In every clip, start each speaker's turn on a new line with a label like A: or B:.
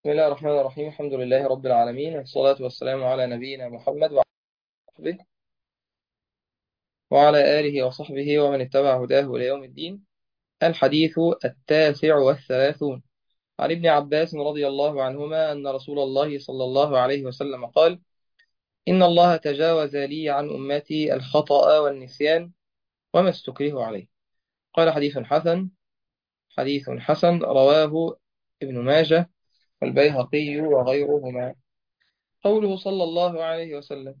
A: بسم الله الرحمن الرحيم الحمد لله رب العالمين والصلاة والسلام على نبينا محمد وعلى صحبه وعلى آله وصحبه ومن اتبع هداه إلى يوم الدين الحديث التاسع والثلاثون عن ابن عباس رضي الله عنهما أن رسول الله صلى الله عليه وسلم قال إن الله تجاوز لي عن أمتي الخطأ والنسيان وما استكره عليه قال حديث حسن حديث حسن رواه ابن ماجه والبيهقي وغيرهما قوله صلى الله عليه وسلم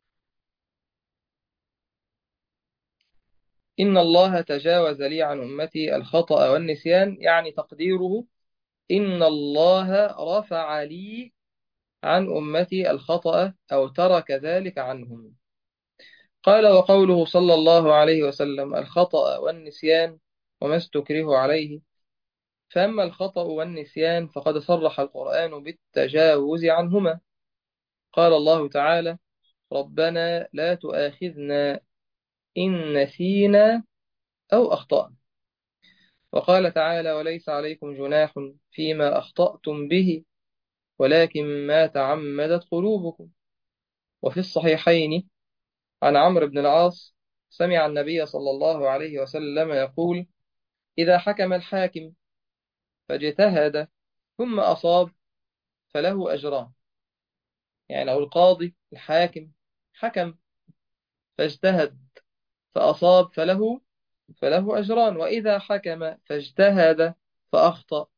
A: إن الله تجاوز لي عن أمتي الخطأ والنسيان يعني تقديره إن الله رفع لي عن أمتي الخطأ أو ترك ذلك عنهم قال وقوله صلى الله عليه وسلم الخطأ والنسيان وما استكره عليه فأما الخطأ والنسيان فقد صرح القرآن بالتجاوز عنهما قال الله تعالى ربنا لا تؤاخذنا إن نسينا أو أخطأنا وقال تعالى وليس عليكم جناح فيما أخطأتم به ولكن ما تعمدت قلوبكم وفي الصحيحين عن عمرو بن العاص سمع النبي صلى الله عليه وسلم يقول إذا حكم الحاكم فاجتهد ثم أصاب فله أجران يعني لو القاضي الحاكم حكم فاجتهد فأصاب فله فله أجران وإذا حكم فاجتهد فأخطأ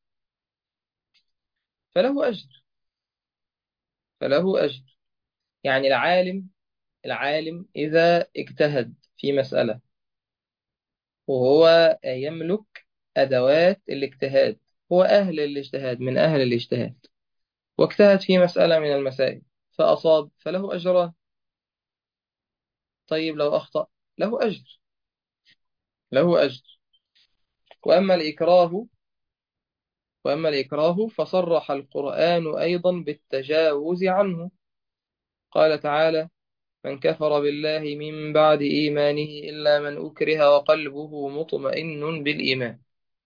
A: فله أجر فله أجر يعني العالم العالم إذا اجتهد في مسألة وهو يملك أدوات الاجتهاد هو أهل الاجتهاد من أهل الاجتهاد واجتهد في مسألة من المسائل فأصاب فله أجران طيب لو أخطأ له أجر له أجر وأما الإكراه وأما الإكراه فصرح القرآن أيضا بالتجاوز عنه قال تعالى من كفر بالله من بعد إيمانه إلا من أكره وقلبه مطمئن بالإيمان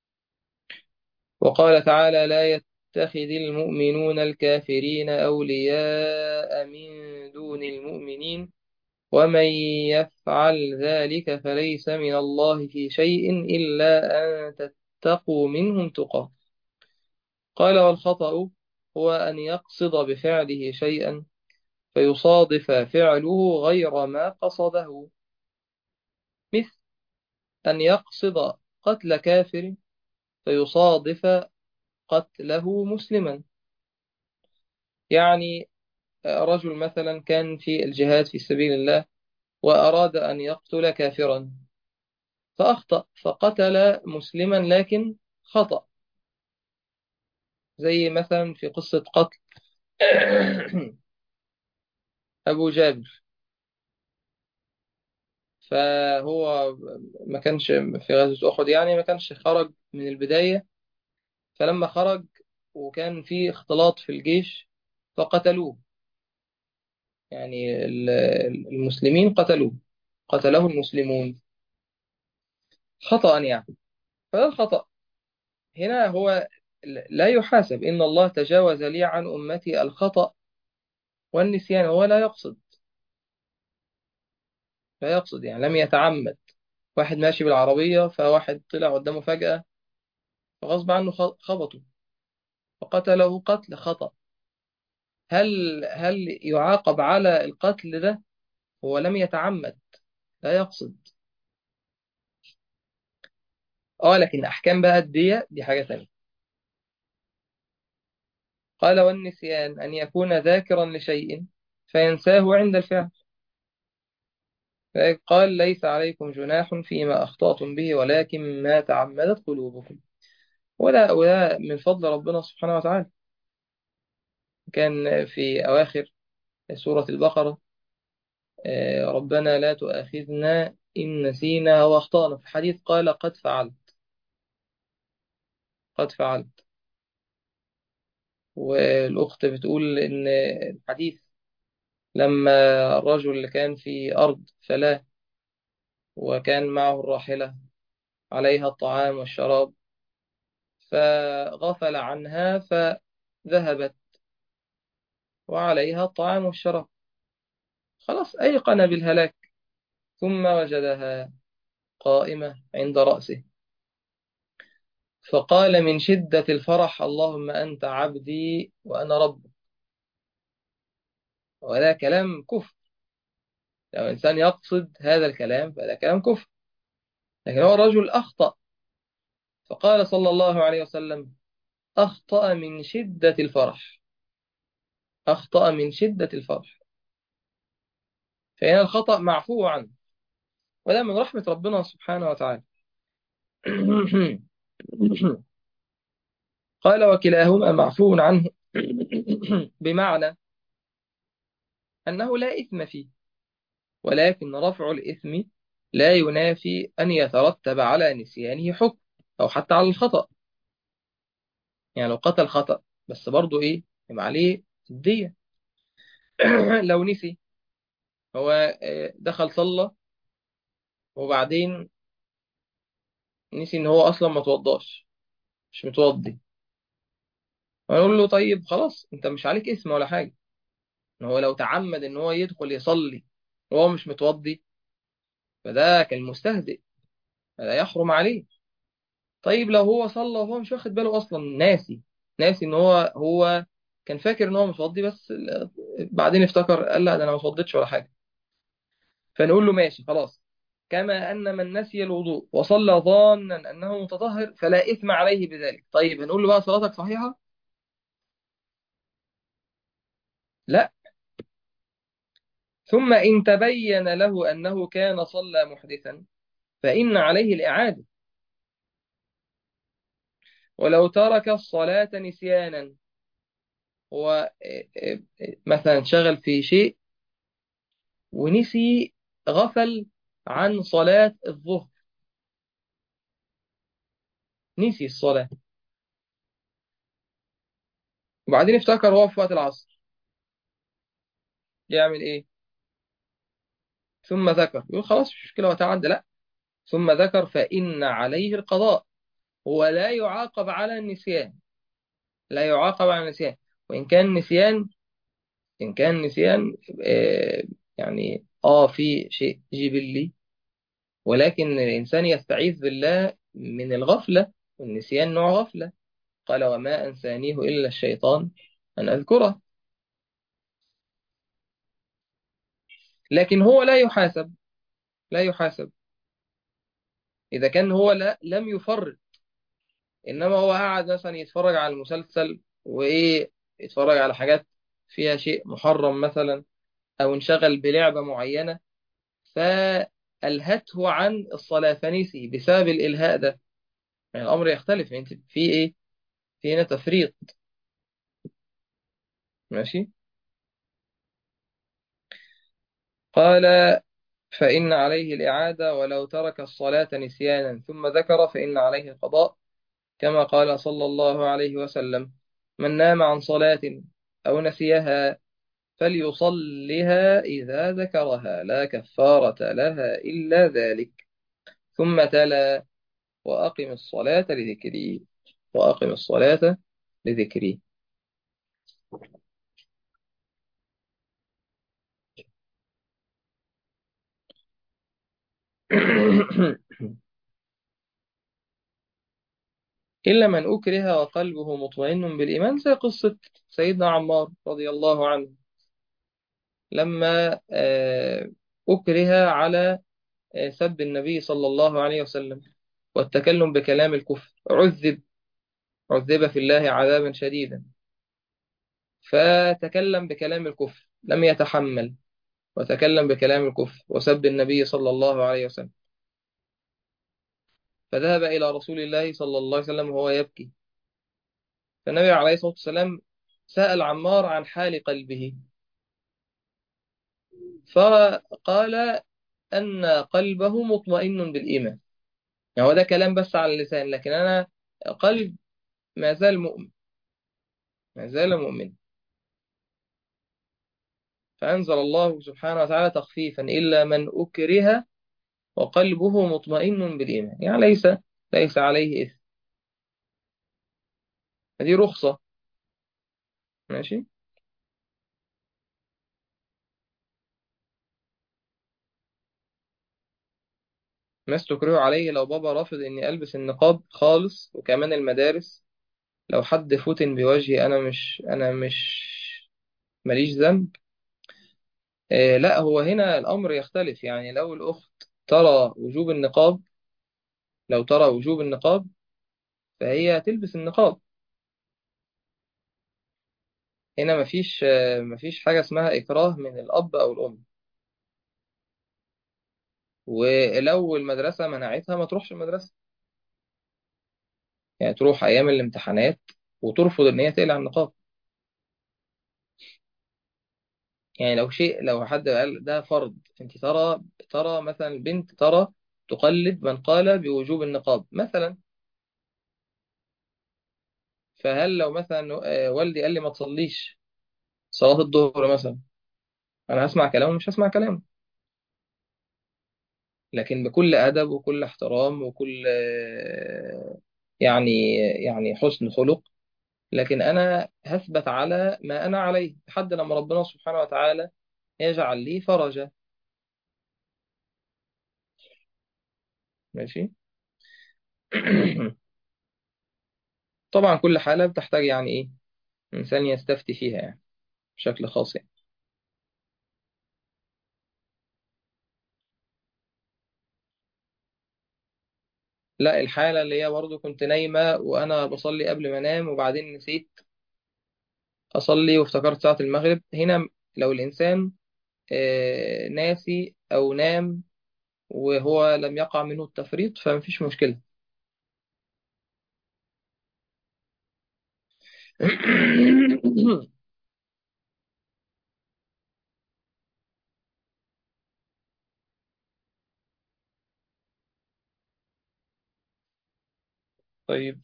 A: وقال تعالى لا يتخذ المؤمنون الكافرين أولياء من دون المؤمنين ومن يفعل ذلك فليس من الله في شيء إلا أن تتقوا منهم تقى قال والخطأ هو أن يقصد بفعله شيئا فيصادف فعله غير ما قصده مثل أن يقصد قتل كافر فيصادف قتله مسلما يعني رجل مثلا كان في الجهاد في سبيل الله وأراد أن يقتل كافرا فأخطأ فقتل مسلما لكن خطأ زي مثلا في قصة قتل أبو جابر فهو ما كانش في غزوة أحد يعني ما كانش خرج من البداية فلما خرج وكان في اختلاط في الجيش فقتلوه يعني ال- المسلمين قتلوه قتله المسلمون خطأ يعني فده الخطأ هنا هو لا يحاسب إن الله تجاوز لي عن أمتي الخطأ والنسيان هو لا يقصد لا يقصد يعني لم يتعمد واحد ماشي بالعربية فواحد طلع قدامه فجأة فغصب عنه خ- خبطه فقتله قتل خطأ هل هل يعاقب على القتل ده هو لم يتعمد لا يقصد اه لكن احكام بقى الدية دي حاجة تانية قال والنسيان ان يكون ذاكرا لشيء فينساه عند الفعل قال ليس عليكم جناح فيما اخطأتم به ولكن ما تعمدت قلوبكم ولا ولا من فضل ربنا سبحانه وتعالى كان في اواخر سورة البقرة آه، ربنا لا تؤاخذنا إن نسينا واخطأنا في الحديث قال قد فعلت قد فعلت والأخت بتقول إن الحديث لما الرجل اللي كان في أرض فلاة وكان معه الراحلة عليها الطعام والشراب فغفل عنها ذهبت وعليها الطعام والشراب خلاص أيقن بالهلاك ثم وجدها قائمة عند رأسه فقال من شدة الفرح اللهم أنت عبدي وأنا ربك وهذا كلام كفر لو إنسان يقصد هذا الكلام فهذا كلام كفر لكن هو الرجل أخطأ فقال صلى الله عليه وسلم أخطأ من شدة الفرح أخطأ من شدة الفرح فهنا الخطأ معفو عنه وده من رحمة ربنا سبحانه وتعالى قال وكلاهما معفو عنه بمعنى أنه لا إثم فيه ولكن رفع الإثم لا ينافي أن يترتب على نسيانه حكم أو حتى على الخطأ يعني لو قتل خطأ بس برضه إيه يبقى عليه الدية لو نسي هو دخل صلى وبعدين نسي إن هو أصلا ما توضاش مش متوضي ونقول له طيب خلاص أنت مش عليك اسم ولا حاجة إن هو لو تعمد إن هو يدخل يصلي وهو مش متوضي فده كان مستهزئ فده يحرم عليه طيب لو هو صلى وهو مش واخد باله اصلا ناسي ناسي ان هو هو كان فاكر ان هو متوضي بس بعدين افتكر قال لا ده انا ما اتوضيتش ولا حاجه فنقول له ماشي خلاص كما ان من نسي الوضوء وصلى ظانا انه متطهر فلا اثم عليه بذلك طيب هنقول له بقى صلاتك صحيحه لا ثم ان تبين له انه كان صلى محدثا فان عليه الاعاده ولو ترك الصلاة نسيانا هو مثلا شغل في شيء ونسي غفل عن صلاة الظهر نسي الصلاة وبعدين افتكر هو في وقت العصر يعمل ايه ثم ذكر يقول خلاص مش مشكلة وتعدى لا ثم ذكر فإن عليه القضاء هو لا يعاقب على النسيان لا يعاقب على النسيان وإن كان نسيان إن كان نسيان آه يعني آه في شيء جبلي ولكن الإنسان يستعيذ بالله من الغفلة والنسيان نوع غفلة قال وما أنسانيه إلا الشيطان أن أذكره لكن هو لا يحاسب لا يحاسب إذا كان هو لا لم يفرط إنما هو قاعد مثلا يتفرج على المسلسل وإيه يتفرج على حاجات فيها شيء محرم مثلا أو انشغل بلعبة معينة فألهته عن الصلاة فنسي بسبب الإلهاء ده يعني الأمر يختلف انت في إيه في هنا تفريط ماشي قال فإن عليه الإعادة ولو ترك الصلاة نسيانا ثم ذكر فإن عليه القضاء كما قال صلى الله عليه وسلم من نام عن صلاة أو نسيها فليصلها إذا ذكرها لا كفارة لها إلا ذلك ثم تلا وأقم الصلاة لذكري وأقم الصلاة لذكري إلا من أكره وقلبه مطمئن بالإيمان زي قصة سيدنا عمار رضي الله عنه لما أكره على سب النبي صلى الله عليه وسلم والتكلم بكلام الكفر عذب عذب في الله عذابا شديدا فتكلم بكلام الكفر لم يتحمل وتكلم بكلام الكفر وسب النبي صلى الله عليه وسلم فذهب إلى رسول الله صلى الله عليه وسلم وهو يبكي فالنبي عليه الصلاة والسلام سأل عمار عن حال قلبه فقال أن قلبه مطمئن بالإيمان يعني هو ده كلام بس على اللسان لكن أنا قلب ما زال مؤمن ما زال مؤمن فأنزل الله سبحانه وتعالى تخفيفا إلا من أكره وقلبه مطمئن بالإيمان يعني ليس ليس عليه إثم هذه رخصة ماشي ما استكره عليه لو بابا رافض إني ألبس النقاب خالص وكمان المدارس لو حد فتن بوجهي أنا مش أنا مش ماليش ذنب آه لا هو هنا الأمر يختلف يعني لو الأخت ترى وجوب النقاب لو ترى وجوب النقاب فهي تلبس النقاب هنا مفيش آه مفيش حاجة اسمها إكراه من الأب أو الأم ولو المدرسة منعتها ما تروحش المدرسة يعني تروح أيام الامتحانات وترفض إن هي تقلع النقاب يعني لو شيء لو حد قال ده فرض أنت ترى ترى مثلا البنت ترى تقلد من قال بوجوب النقاب مثلا فهل لو مثلا آه، والدي قال لي ما تصليش صلاة الظهر مثلا أنا هسمع كلامه مش هسمع كلامه لكن بكل أدب وكل احترام وكل آه، يعني يعني حسن خلق لكن أنا هثبت على ما أنا عليه لحد لما ربنا سبحانه وتعالى يجعل لي فرجا ماشي طبعا كل حالة بتحتاج يعني إيه إنسان يستفتي فيها يعني بشكل خاص يعني لا الحالة اللي هي برضه كنت نايمة وأنا بصلي قبل ما أنام وبعدين نسيت أصلي وافتكرت ساعة المغرب هنا لو الإنسان آه، ناسي أو نام وهو لم يقع منه التفريط فمفيش مشكلة طيب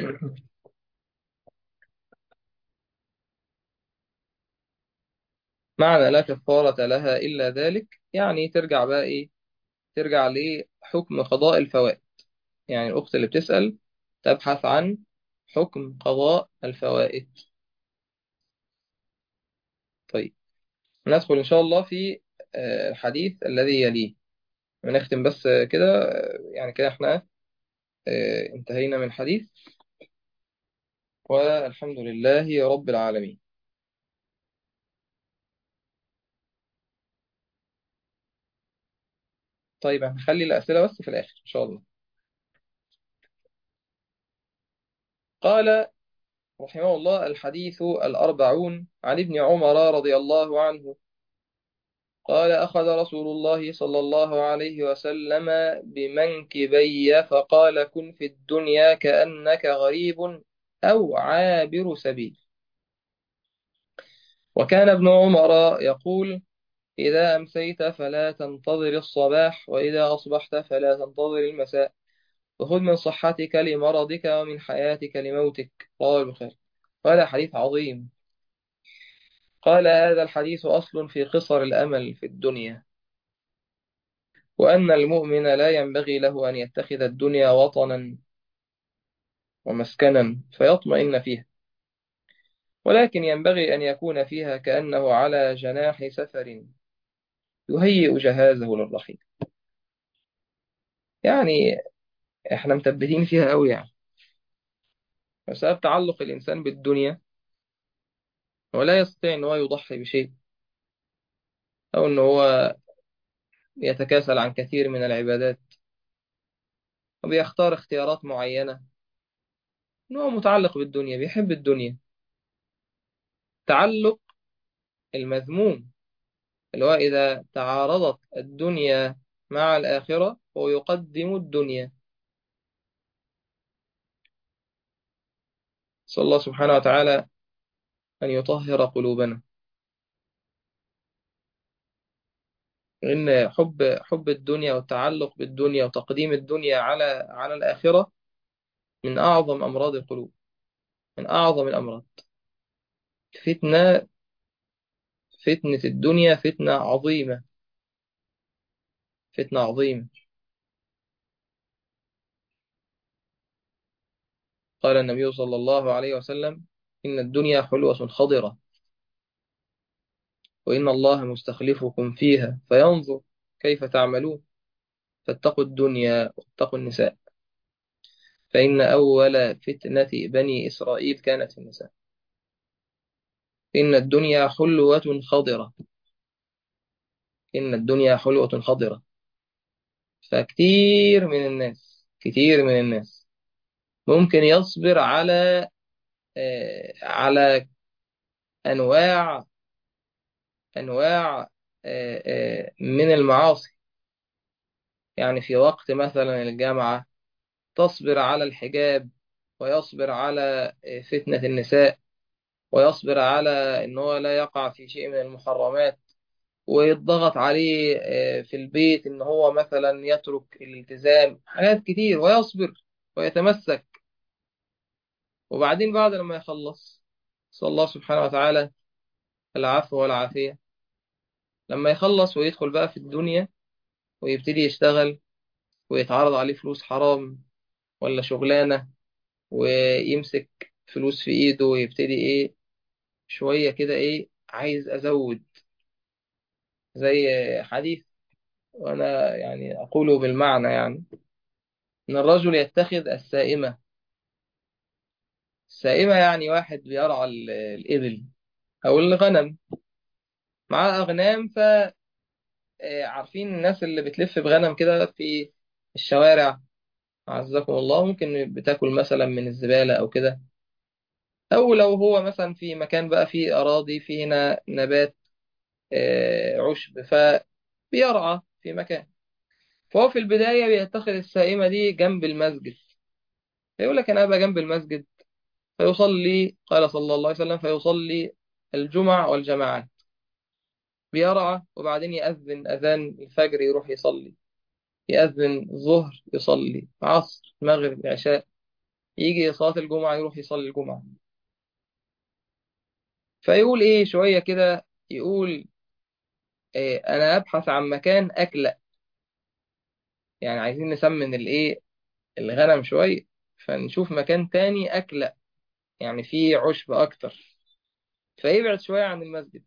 A: معنى لا كفارة لها إلا ذلك يعني ترجع بقى إيه ترجع لحكم قضاء الفوائد يعني الأخت اللي بتسأل تبحث عن حكم قضاء الفوائد طيب ندخل إن شاء الله في آه، الحديث الذي يليه ونختم بس آه، كده آه، يعني كده احنا آه، انتهينا من الحديث والحمد لله رب العالمين طيب هنخلي الأسئلة بس في الآخر إن شاء الله قال رحمه الله الحديث الأربعون عن ابن عمر رضي الله عنه قال أخذ رسول الله صلى الله عليه وسلم بمنكبي فقال كن في الدنيا كأنك غريب أو عابر سبيل وكان ابن عمر يقول إذا أمسيت فلا تنتظر الصباح وإذا أصبحت فلا تنتظر المساء وخذ من صحتك لمرضك ومن حياتك لموتك رواه البخاري وهذا حديث عظيم قال هذا الحديث أصل في قصر الأمل في الدنيا وأن المؤمن لا ينبغي له أن يتخذ الدنيا وطنا ومسكنا فيطمئن فيها ولكن ينبغي أن يكون فيها كأنه على جناح سفر يهيئ جهازه للرحيل يعني احنا مثبتين فيها قوي يعني بسبب تعلق الإنسان بالدنيا ولا يستطيع أن هو يضحي بشيء أو أن هو يتكاسل عن كثير من العبادات وبيختار اختيارات معينة أن هو متعلق بالدنيا بيحب الدنيا تعلق المذموم اللي هو إذا تعارضت الدنيا مع الآخرة هو يقدم الدنيا صلى الله سبحانه وتعالى أن يطهر قلوبنا إن حب حب الدنيا والتعلق بالدنيا وتقديم الدنيا على على الآخرة من أعظم أمراض القلوب من أعظم الأمراض فتنة فتنة الدنيا فتنة عظيمة فتنة عظيمة قال النبي صلى الله عليه وسلم إن الدنيا حلوة خضرة وإن الله مستخلفكم فيها فينظر كيف تعملون فاتقوا الدنيا واتقوا النساء فإن أول فتنة بني إسرائيل كانت النساء إن الدنيا حلوة خضرة إن الدنيا حلوة خضرة فكتير من الناس كتير من الناس ممكن يصبر على آه، على أنواع أنواع آه، آه، من المعاصي يعني في وقت مثلا الجامعة تصبر على الحجاب ويصبر على فتنة النساء ويصبر على إن هو لا يقع في شيء من المحرمات ويضغط عليه في البيت إن هو مثلا يترك الالتزام حاجات كتير ويصبر ويتمسك وبعدين بعد لما يخلص صلى الله سبحانه وتعالى العفو والعافية لما يخلص ويدخل بقى في الدنيا ويبتدي يشتغل ويتعرض عليه فلوس حرام ولا شغلانة ويمسك فلوس في ايده ويبتدي ايه شوية كده ايه عايز ازود زي حديث وانا يعني اقوله بالمعنى يعني ان الرجل يتخذ السائمة السائمة يعني واحد بيرعى ال- الإبل أو الغنم معاه أغنام ف آه، عارفين الناس اللي بتلف بغنم كده في الشوارع عزكم الله ممكن بتاكل مثلا من الزبالة أو كده أو لو هو مثلا في مكان بقى فيه أراضي فيه هنا نبات آه، عشب فبيرعى في مكان فهو في البداية بيتخذ السائمة دي جنب المسجد فيقول لك أنا أبقى جنب المسجد فيصلي قال صلى الله عليه وسلم فيصلي الجمع والجماعات بيرعى وبعدين يأذن أذان الفجر يروح يصلي يأذن الظهر يصلي عصر مغرب عشاء يجي صلاة الجمعة يروح يصلي الجمعة فيقول إيه شوية كده يقول إيه أنا أبحث عن مكان أكلأ يعني عايزين نسمن الإيه الغنم شوية فنشوف مكان تاني أكلأ يعني فيه عشب أكتر فيبعد شوية عن المسجد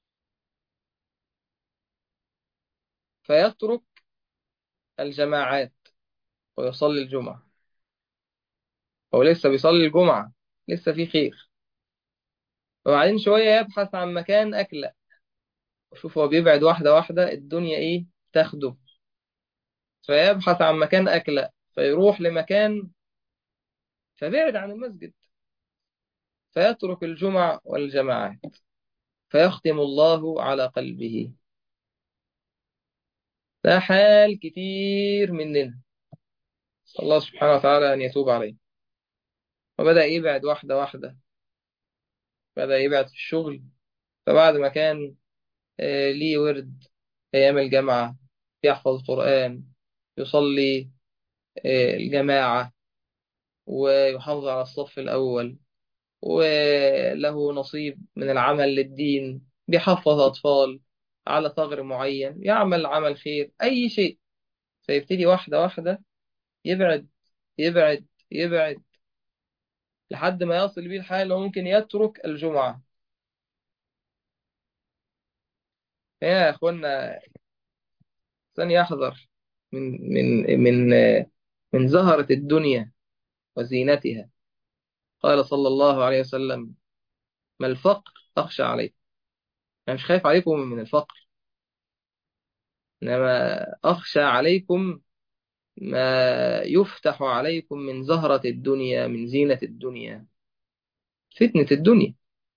A: فيترك الجماعات ويصلي الجمعة هو لسه بيصلي الجمعة لسه في خير وبعدين شوية يبحث عن مكان أكلأ وشوف هو بيبعد واحدة واحدة الدنيا إيه تاخده فيبحث عن مكان أكلأ فيروح لمكان فبعد عن المسجد فيترك الجمع والجماعات فيختم الله على قلبه ده حال كتير مننا صلى الله سبحانه وتعالى أن يتوب عليه وبدأ يبعد واحدة واحدة بدأ يبعد في الشغل فبعد ما كان آه، ليه ورد أيام الجامعة يحفظ قرآن يصلي آه، الجماعة ويحافظ على الصف الأول وله نصيب من العمل للدين بيحفظ أطفال على ثغر معين يعمل عمل خير أي شيء فيبتدي واحدة واحدة يبعد يبعد يبعد لحد ما يصل بيه الحال أنه ممكن يترك الجمعة يا أخوانا الإنسان يحذر من من من من زهرة الدنيا وزينتها قال صلى الله عليه وسلم ما الفقر أخشى عليكم أنا مش خايف عليكم من الفقر إنما أخشى عليكم ما يفتح عليكم من زهرة الدنيا من زينة الدنيا فتنة الدنيا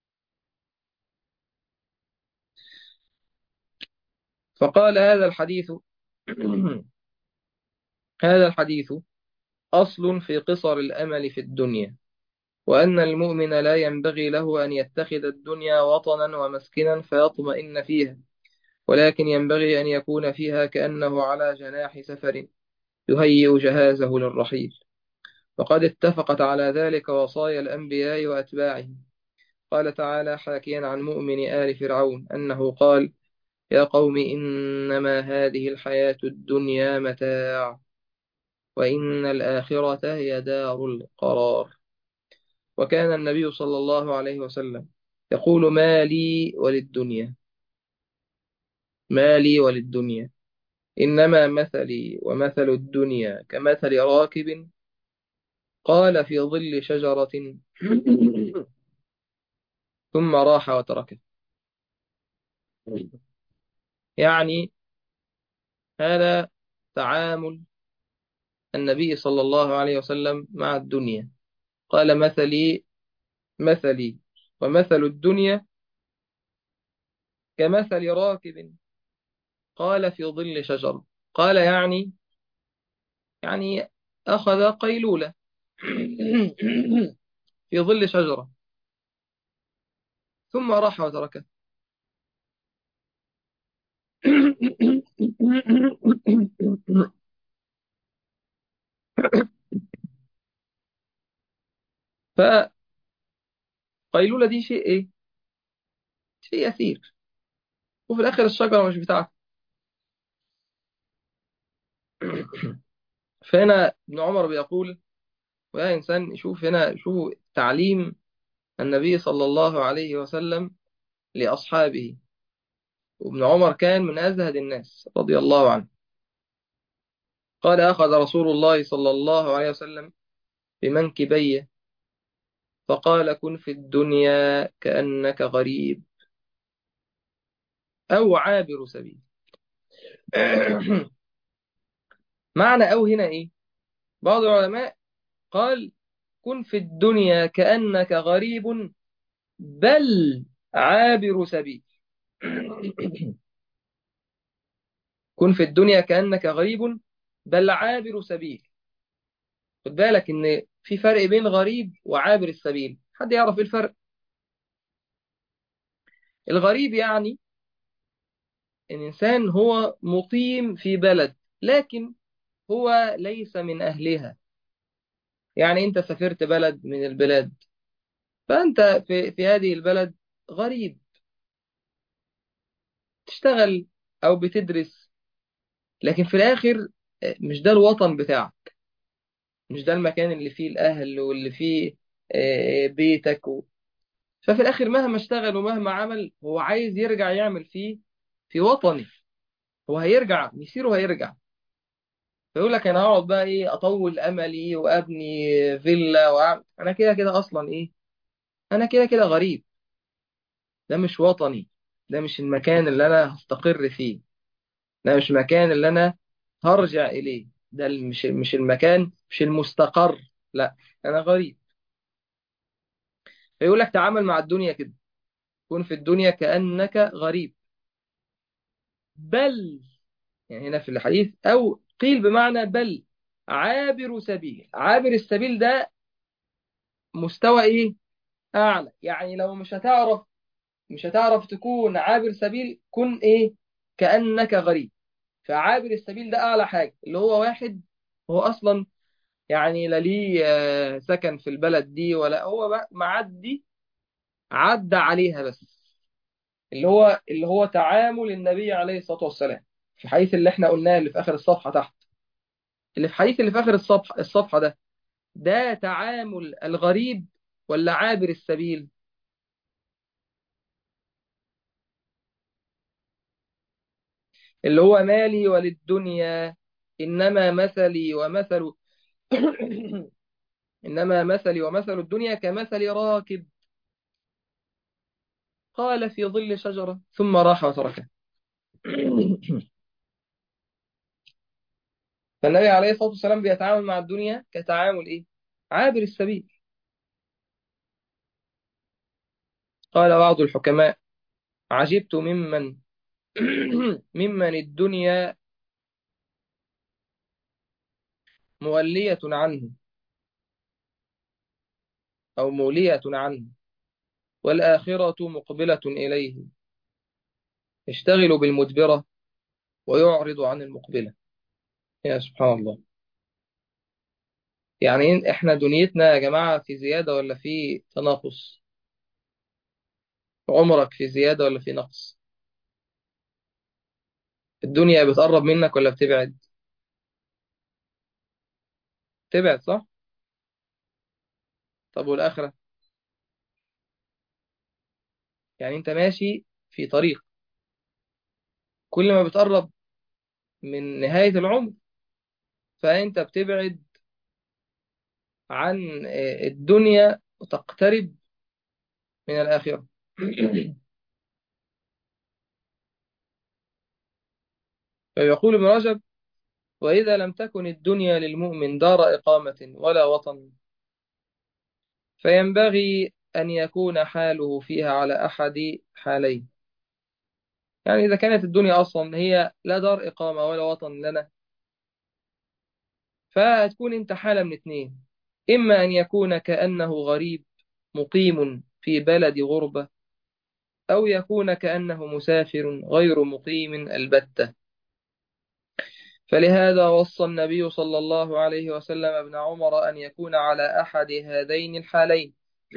A: فقال هذا الحديث هذا الحديث أصل في قصر الأمل في الدنيا وأن المؤمن لا ينبغي له أن يتخذ الدنيا وطنا ومسكنا فيطمئن فيها ولكن ينبغي أن يكون فيها كأنه على جناح سفر يهيئ جهازه للرحيل وقد اتفقت على ذلك وصايا الأنبياء وأتباعهم قال تعالى حاكيا عن مؤمن آل فرعون أنه قال يا قوم إنما هذه الحياة الدنيا متاع وإن الآخرة هي دار القرار وكان النبي صلى الله عليه وسلم يقول ما لي وللدنيا ما لي وللدنيا إنما مثلي ومثل الدنيا كمثل راكب قال في ظل شجرة ثم راح وتركه يعني هذا تعامل النبي صلى الله عليه وسلم مع الدنيا قال مثلي مثلي ومثل الدنيا كمثل راكب قال في ظل شجر قال يعني يعني أخذ قيلولة في ظل شجرة ثم راح وتركه فقيلولة دي شيء ايه شيء يسير وفي الاخر الشجرة مش بتاعته فهنا ابن عمر بيقول ويا إنسان يشوف هنا شوفوا تعليم النبي صلى الله عليه وسلم لأصحابه وابن عمر كان من أزهد الناس رضي الله عنه قال أخذ رسول الله صلى الله عليه وسلم بمنكبيه فقال كن في الدنيا كأنك غريب أو عابر سبيل معنى أو هنا إيه بعض العلماء قال كن في الدنيا كأنك غريب بل عابر سبيل كن في الدنيا كأنك غريب بل عابر سبيل خد بالك ان في فرق بين غريب وعابر السبيل حد يعرف ايه الفرق الغريب يعني الإنسان هو مقيم في بلد لكن هو ليس من أهلها يعني أنت سافرت بلد من البلاد فأنت في, في هذه البلد غريب تشتغل أو بتدرس لكن في الآخر مش ده الوطن بتاعك مش ده المكان اللي فيه الأهل واللي فيه بيتك و... ففي الآخر مهما اشتغل ومهما عمل هو عايز يرجع يعمل فيه في وطني هو هيرجع مسيره هيرجع فيقول لك انا هقعد بقى ايه اطول املي وابني فيلا وأعمل انا كده كده اصلا ايه انا كده كده غريب ده مش وطني ده مش المكان اللي انا هستقر فيه ده مش المكان اللي انا هرجع اليه ده مش مش المكان مش المستقر لا انا غريب فيقول لك تعامل مع الدنيا كده كن في الدنيا كأنك غريب بل يعني هنا في الحديث أو قيل بمعنى بل عابر سبيل عابر السبيل ده مستوى إيه أعلى يعني لو مش هتعرف مش هتعرف تكون عابر سبيل كن إيه كأنك غريب فعابر السبيل ده أعلى حاجة اللي هو واحد هو أصلا يعني لا ليه آه، سكن في البلد دي ولا هو بقى معدي عدى عليها بس اللي هو اللي هو تعامل النبي عليه الصلاة والسلام في الحديث اللي احنا قلناه اللي في آخر الصفحة تحت اللي في الحديث اللي في آخر الصفحة الصفحة ده ده تعامل الغريب ولا عابر السبيل اللي هو مالي وللدنيا إنما مثلي ومثل إنما مثلي ومثل الدنيا كمثل راكب قال في ظل شجرة ثم راح وتركه فالنبي عليه الصلاة والسلام بيتعامل مع الدنيا كتعامل إيه؟ عابر السبيل قال بعض الحكماء عجبت ممن ممن الدنيا مولية عنه أو مولية عنه والآخرة مقبلة إليه يشتغل بالمدبرة ويعرض عن المقبلة يا سبحان الله يعني إن- إحنا دنيتنا يا جماعة في زيادة ولا في تناقص عمرك في زيادة ولا في نقص الدنيا بتقرب منك ولا بتبعد تبعد صح طب والآخرة يعني أنت ماشي في طريق كل ما بتقرب من نهاية العمر فأنت بتبعد عن آه، الدنيا وتقترب من الآخرة فيقول ابن رجب وإذا لم تكن الدنيا للمؤمن دار إقامة ولا وطن فينبغي أن يكون حاله فيها على أحد حالين يعني إذا كانت الدنيا أصلا هي لا دار إقامة ولا وطن لنا فهتكون أنت حالة من اتنين إما أن يكون كأنه غريب مقيم في بلد غربة أو يكون كأنه مسافر غير مقيم البتة فلهذا وصى النبي صلى الله عليه وسلم ابن عمر أن يكون على أحد هذين الحالين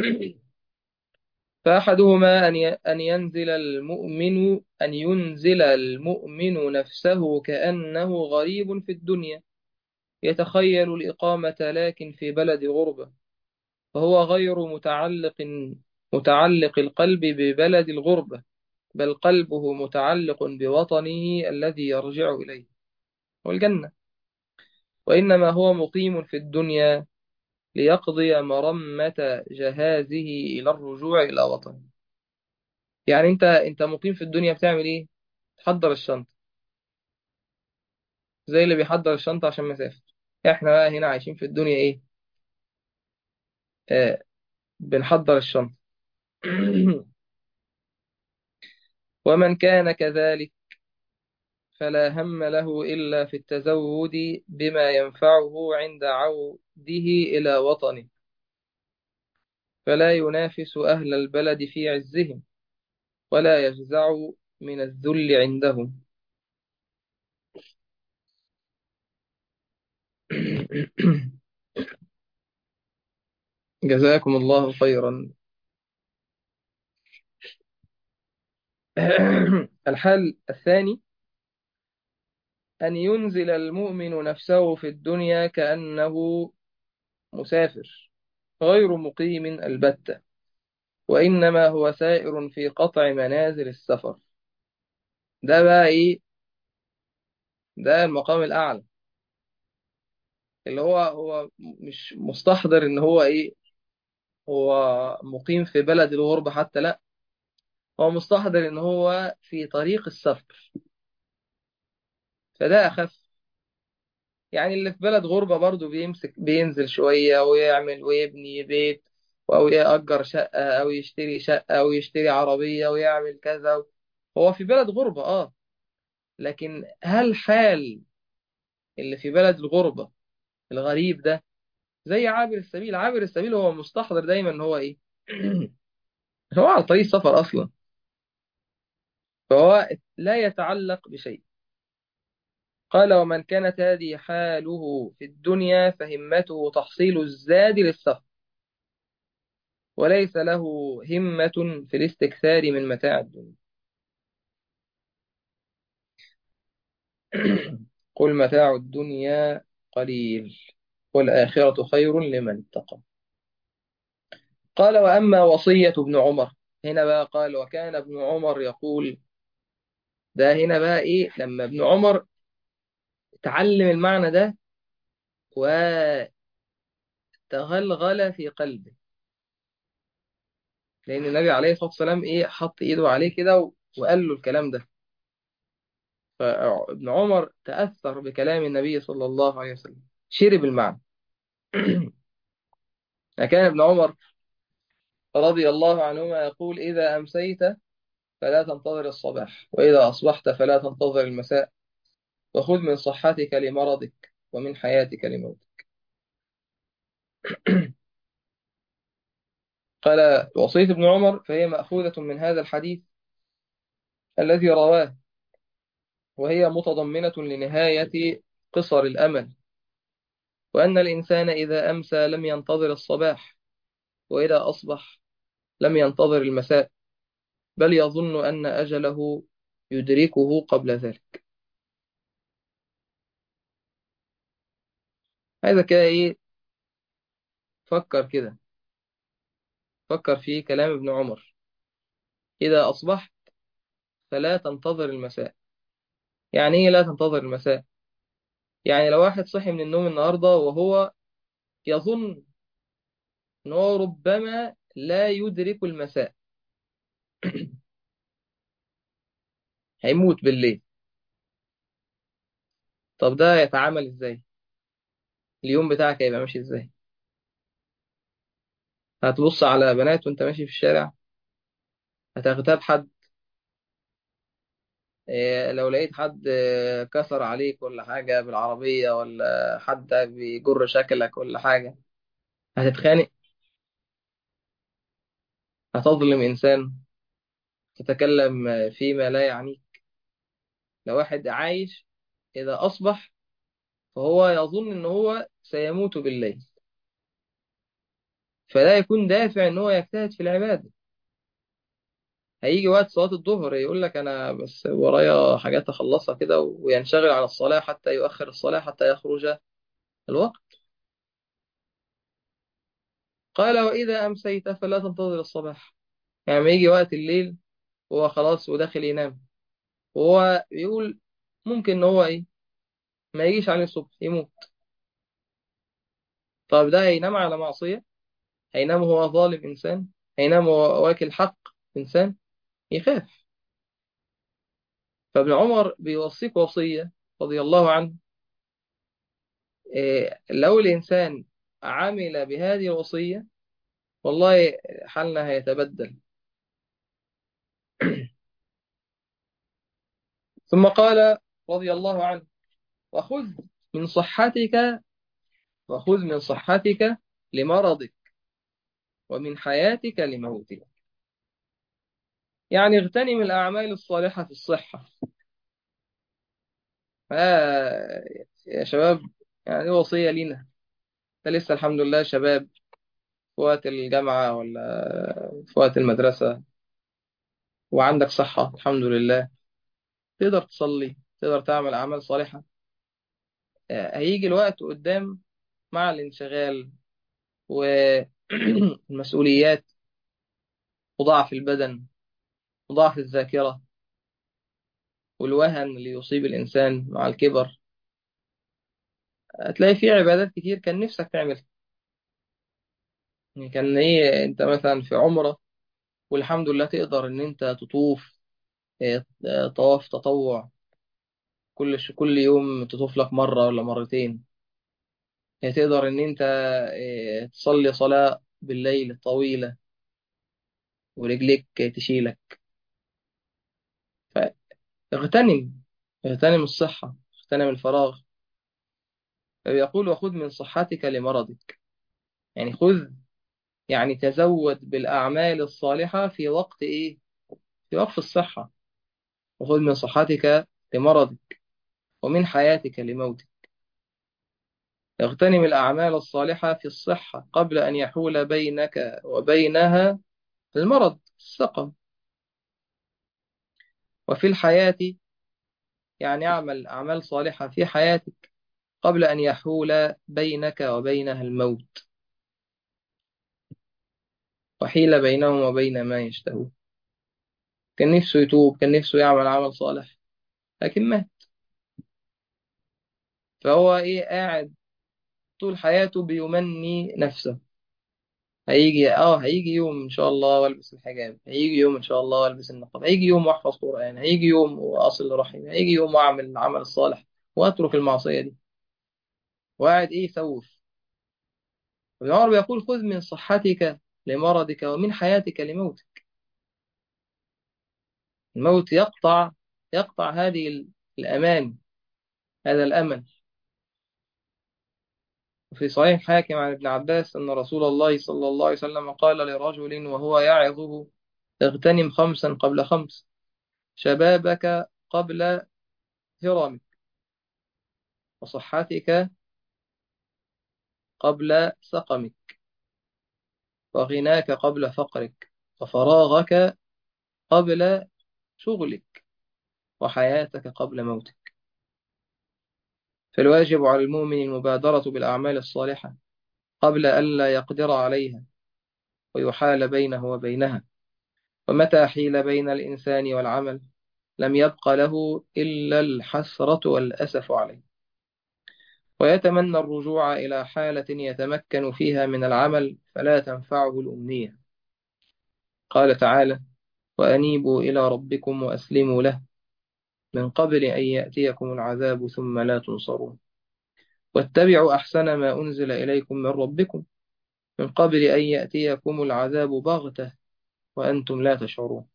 A: فأحدهما أن أن ينزل المؤمن أن ينزل المؤمن نفسه كأنه غريب في الدنيا يتخيل الإقامة لكن في بلد غربة فهو غير متعلق متعلق القلب ببلد الغربة بل قلبه متعلق بوطنه الذي يرجع إليه والجنة وإنما هو مقيم في الدنيا ليقضي مرمة جهازه إلى الرجوع إلى وطنه يعني أنت أنت مقيم في الدنيا بتعمل إيه؟ تحضر الشنطة زي اللي بيحضر الشنطة عشان مسافر إحنا بقى هنا عايشين في الدنيا إيه؟ آه بنحضر الشنطة ومن كان كذلك فلا هم له إلا في التزود بما ينفعه عند عوده إلى وطنه فلا ينافس أهل البلد في عزهم ولا يفزع من الذل عندهم جزاكم الله خيرا الحال الثاني أن ينزل المؤمن نفسه في الدنيا كأنه مسافر غير مقيم البتة وإنما هو سائر في قطع منازل السفر ده بقى إيه ده المقام الأعلى اللي هو هو مش مستحضر إن هو إيه هو مقيم في بلد الغربة حتى لا هو مستحضر إن هو في طريق السفر فده أخف يعني اللي في بلد غربة برضه بيمسك بينزل شوية ويعمل ويبني بيت أو يأجر شقة أو يشتري شقة أو يشتري عربية ويعمل كذا هو في بلد غربة آه لكن هل حال اللي في بلد الغربة الغريب ده زي عابر السبيل عابر السبيل هو مستحضر دايما ان هو ايه هو على طريق السفر اصلا فهو لا يتعلق بشيء قال ومن كانت هذه حاله في الدنيا فهمته تحصيل الزاد للسفر وليس له همة في الاستكثار من متاع الدنيا قل متاع الدنيا قليل والآخرة خير لمن اتقى قال وأما وصية ابن عمر هنا بقى قال وكان ابن عمر يقول ده هنا بقى إيه لما ابن عمر تعلم المعنى ده وتغلغل في قلبه لأن النبي عليه الصلاة والسلام إيه حط إيده عليه كده وقال له الكلام ده فابن عمر تأثر بكلام النبي صلى الله عليه وسلم شرب المعنى كان ابن عمر رضي الله عنهما يقول إذا أمسيت فلا تنتظر الصباح وإذا أصبحت فلا تنتظر المساء وخذ من صحتك لمرضك ومن حياتك لموتك قال وصية ابن عمر فهي مأخوذة من هذا الحديث الذي رواه وهي متضمنة لنهاية قصر الأمل وأن الإنسان إذا أمسى لم ينتظر الصباح وإذا أصبح لم ينتظر المساء بل يظن أن أجله يدركه قبل ذلك هذا كده إيه فكر كده فكر في كلام ابن عمر إذا أصبحت فلا تنتظر المساء يعني إيه لا تنتظر المساء يعني لو واحد صحي من النوم النهاردة وهو يظن إن هو ربما لا يدرك المساء هيموت بالليل طب ده يتعامل إزاي اليوم بتاعك هيبقى ماشي إزاي هتبص على بنات وانت ماشي في الشارع هتغتاب حد إيه، لو لقيت حد آه، كسر عليك ولا حاجة بالعربية ولا حد بيجر شكلك ولا حاجة هتتخانق هتظلم إنسان تتكلم فيما لا يعنيك لو واحد عايش إذا أصبح فهو يظن إن هو سيموت بالليل فلا يكون دافع إن هو يجتهد في العبادة هيجي وقت صلاة الظهر يقول لك أنا بس ورايا حاجات أخلصها كده وينشغل عن الصلاة حتى يؤخر الصلاة حتى يخرج الوقت قال وإذا أمسيت فلا تنتظر الصباح يعني لما يجي وقت الليل هو خلاص وداخل ينام وهو يقول ممكن إن هو إيه ما يجيش عليه الصبح يموت طب ده هينام على معصية هينام وهو ظالم إنسان هينام وهو واكل حق إنسان يخاف فابن عمر بيوصيك وصية رضي الله عنه إيه لو الإنسان عمل بهذه الوصية والله حالنا هيتبدل ثم قال رضي الله عنه وخذ من صحتك وخذ من صحتك لمرضك ومن حياتك لموتك يعني اغتنم الأعمال الصالحة في الصحة آه يا شباب يعني وصية لينا انت لسه الحمد لله شباب في وقت الجامعة ولا في وقت المدرسة وعندك صحة الحمد لله تقدر تصلي تقدر تعمل أعمال صالحة آه، هيجي الوقت قدام مع الانشغال والمسؤوليات وضعف البدن وضعف الذاكرة والوهن اللي يصيب الإنسان مع الكبر هتلاقي في عبادات كتير كان نفسك تعملها يعني كان إيه أنت مثلا في عمرة والحمد لله تقدر إن أنت تطوف إيه، آه، طواف تطوع كل ش- كل يوم تطوف لك مرة ولا مرتين يعني تقدر إن أنت إيه، تصلي صلاة بالليل طويلة ورجليك تشيلك فاغتنم اغتنم الصحة اغتنم الفراغ فبيقول وخذ من صحتك لمرضك يعني خذ يعني تزود بالأعمال الصالحة في وقت إيه؟ في وقت الصحة وخذ من صحتك لمرضك ومن حياتك لموتك اغتنم الأعمال الصالحة في الصحة قبل أن يحول بينك وبينها المرض السقم وفي الحياة يعني اعمل أعمال صالحة في حياتك قبل أن يحول بينك وبينها الموت وحيل بينهم وبين ما يشتهون كان نفسه يتوب كان نفسه يعمل عمل صالح لكن مات فهو إيه قاعد طول حياته بيمني نفسه هيجي اه هيجي يوم ان شاء الله والبس الحجاب هيجي يوم ان شاء الله والبس النقاب هيجي يوم واحفظ قرآن هيجي يوم واصل رحم هيجي يوم واعمل العمل الصالح واترك المعصية دي وقاعد ايه يسوف ابن عمر بيقول خذ من صحتك لمرضك ومن حياتك لموتك الموت يقطع يقطع هذه ال- الأمان هذا الأمل وفي صحيح حاكم عن ابن عباس أن رسول الله صلى الله عليه وسلم قال لرجل وهو يعظه اغتنم خمسا قبل خمس شبابك قبل هرمك وصحتك قبل سقمك وغناك قبل فقرك وفراغك قبل شغلك وحياتك قبل موتك فالواجب على المؤمن المبادرة بالأعمال الصالحة قبل ألا يقدر عليها ويحال بينه وبينها ومتى حيل بين الإنسان والعمل لم يبق له إلا الحسرة والأسف عليه ويتمنى الرجوع إلى حالة يتمكن فيها من العمل فلا تنفعه الأمنية قال تعالى وأنيبوا إلى ربكم وأسلموا له من قبل أن يأتيكم العذاب ثم لا تنصرون واتبعوا أحسن ما أنزل إليكم من ربكم من قبل أن يأتيكم العذاب بغتة وأنتم لا تشعرون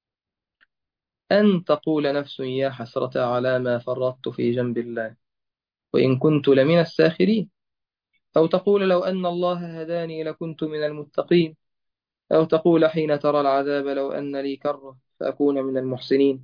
A: أن تقول نفس يا حسرة على ما فرطت في جنب الله وإن كنت لمن الساخرين أو تقول لو أن الله هداني لكنت من المتقين أو تقول حين ترى العذاب لو أن لي كرة فأكون من المحسنين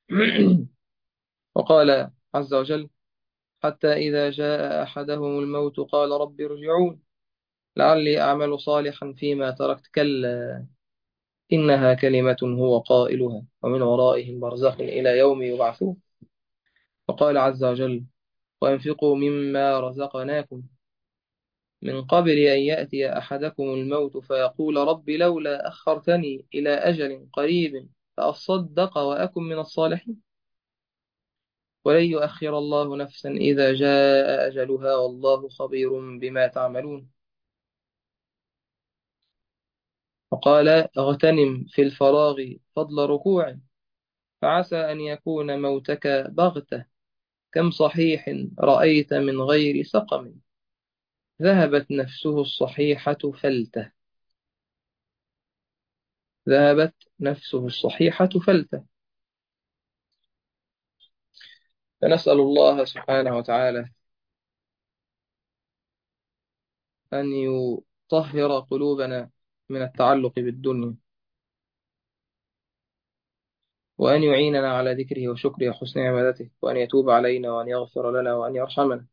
A: وقال عز وجل حتى إذا جاء أحدهم الموت قال رب ارجعون لعلي أعمل صالحا فيما تركت كلا إنها كلمة هو قائلها ومن ورائهم برزخ إلى يوم يبعثون وقال عز وجل وأنفقوا مما رزقناكم من قبل أن يأتي أحدكم الموت فيقول رب لولا أخرتني إلى أجل قريب فأصدق وأكن من الصالحين ولن يؤخر الله نفسا إذا جاء أجلها والله خبير بما تعملون وقال اغتنم في الفراغ فضل ركوع فعسى أن يكون موتك بغتة كم صحيح رأيت من غير سقم ذهبت نفسه الصحيحة فلته ذهبت نفسه الصحيحة فلته فنسأل الله سبحانه وتعالى أن يطهر قلوبنا من التعلق بالدنيا وأن يعيننا على ذكره وشكره وحسن عبادته وأن يتوب علينا وأن يغفر لنا وأن يرحمنا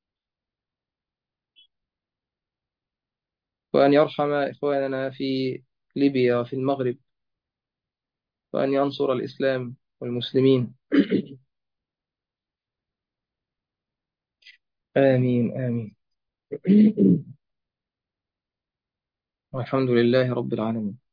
A: وأن يرحم إخواننا في ليبيا وفي المغرب وأن ينصر الإسلام والمسلمين آمين آمين والحمد لله رب العالمين